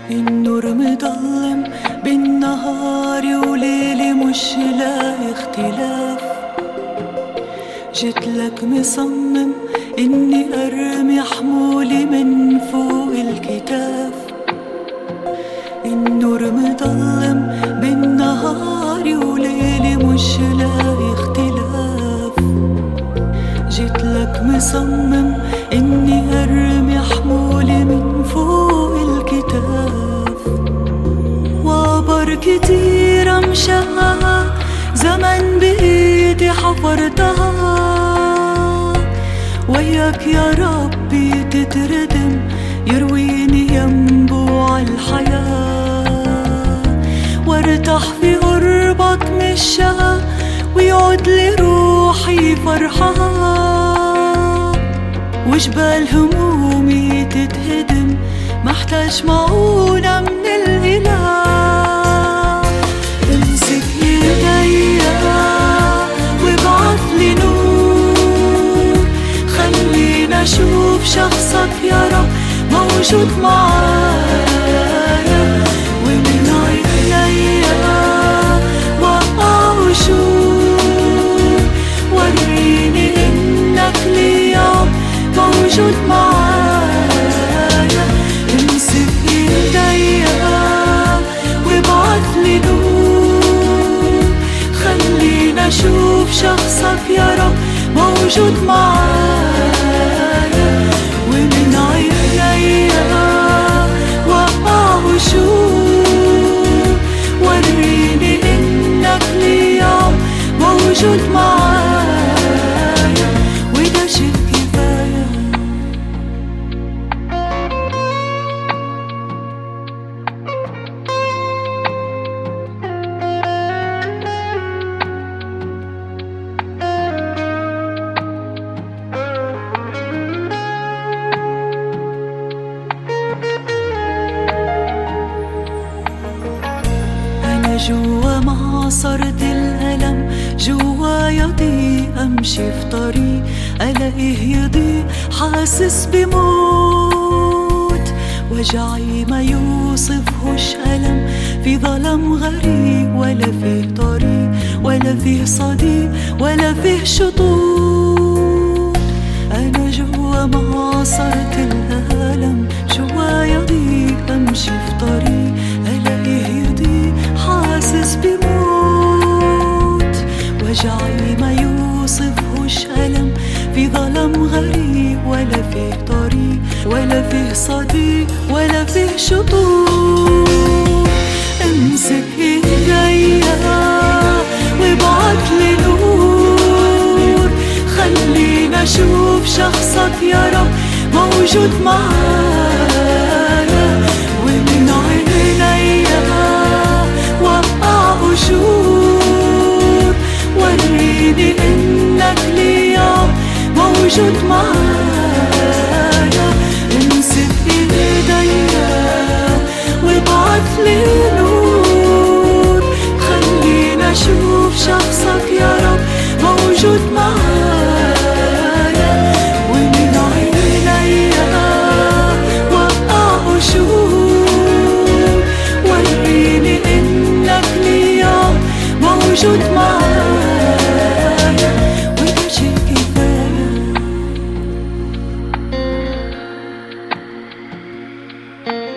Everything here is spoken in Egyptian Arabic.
النور مضلم بالنهار وليلي مش لاقي اختلاف جيتلك مصمم اني ارمي حمولي من فوق الكتاف النور مضلم بالنهار وليلي مش لاقي اختلاف جيتلك مصمم اني ارمي حمولي من فوق الكتاف وعبر كتير مشاها زمن بايدي حفرتها وياك يا ربي تتردم يرويني ينبوع الحياة وارتاح في قربك من الشقا ويعود لي روحي فرحها وجبال همومي تتهدم محتاج معونة من الإله امسك ايديا وابعث لي نور خلينا اشوف شخصك يا رب موجود معايا ومن عينيا وقع وشوف وريني انك اليوم موجود معايا امسك ايديا وابعث لي نور خلينا اشوف شخصك يا رب موجود معايا ومن عينيا وقع وشوف وريني انك اليوم موجود معايا وده شيء كفايه أنا جوا معصرة الألم جوايا ضيق أمشي في طريق ألاقيه يضيق حاسس بموت وجعي ما يوصفهوش ألم في ظلام غريب ولا فيه طريق ولا فيه صديق ولا فيه شطوط أنا جوا معصرة الألم جوايا ضيق أمشي في طريق ألاقيه يضيق حاسس بموت وجعي ما يوصفهوش ألم في ظلام غريب ولا فيه طريق ولا فيه صديق ولا فيه شطوط امسك ايديا وابعت لي نور خلينا اشوف شخصك يا رب موجود معايا ومن عينيا وقع قشور وريني انك اليوم موجود معايا امسك ايديا وابعت لي نور خلينا اشوف شخصك يا رب موجود معايا ومن عينيا وقع قشور وريني انك اليوم موجود معايا وده شيء كفايه